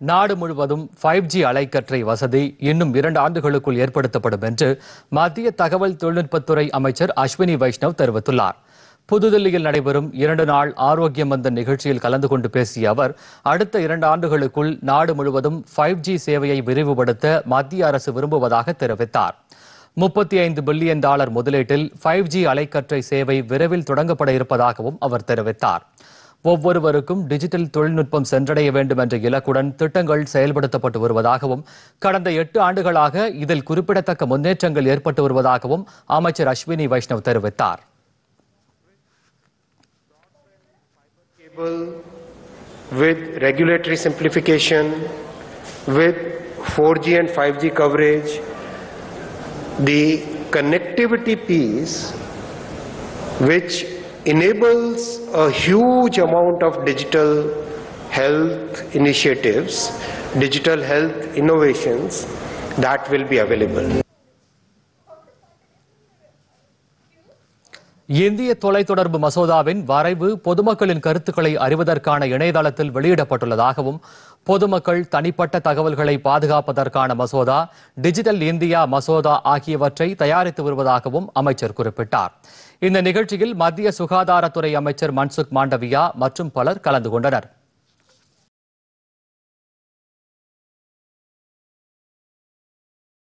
நாடு முழுவதும் five G அலைக்கற்றை வசதி இன்னும் இரண்டு ஆண்டுகளுக்குள் ஏற்படுத்தப்படும் என்று மத்திய தகவல் தொழில்நுட்பத்துறை அமைச்சர் அஸ்வினி வைஷ்ணவ் தெரிவித்துள்ளார் புதுதில்லியில் நடைபெறும் இரண்டு நாள் ஆரோக்கிய மந்தன் நிகழ்ச்சியில் கலந்து கொண்டு பேசிய அவர் அடுத்த இரண்டு ஆண்டுகளுக்குள் நாடு முழுவதும் ஃபைவ் ஜி சேவையை விரிவுபடுத்த மத்திய அரசு விரும்புவதாக தெரிவித்தார் முப்பத்தி ஐந்து பில்லியன் டாலர் முதலீட்டில் ஃபைவ் ஜி அலைக்கற்றை சேவை விரைவில் தொடங்கப்பட இருப்பதாகவும் அவர் தெரிவித்தார் ஒவ்வொருவருக்கும் டிஜிட்டல் தொழில்நுட்பம் சென்றடைய வேண்டும் என்ற இலக்குடன் திட்டங்கள் செயல்படுத்தப்பட்டு வருவதாகவும் கடந்த எட்டு ஆண்டுகளாக இதில் குறிப்பிடத்தக்க முன்னேற்றங்கள் ஏற்பட்டு வருவதாகவும் அமைச்சர் அஸ்வினி வைஷ்ணவ் தெரிவித்தார் cable with regulatory simplification, with 4G and 5G coverage, the connectivity piece, which enables a huge amount of digital health initiatives, digital health innovations, that will be available. இந்திய தொலைத்தொடர்பு மசோதாவின் வரைவு பொதுமக்களின் கருத்துக்களை அறிவதற்கான இணையதளத்தில் வெளியிடப்பட்டுள்ளதாகவும் பொதுமக்கள் தனிப்பட்ட தகவல்களை பாதுகாப்பதற்கான மசோதா டிஜிட்டல் இந்தியா மசோதா ஆகியவற்றை தயாரித்து வருவதாகவும் அமைச்சர் குறிப்பிட்டார் இந்த நிகழ்ச்சியில் மத்திய சுகாதாரத்துறை அமைச்சர் மன்சுக் மாண்டவியா மற்றும் பலர் கலந்து கொண்டனர்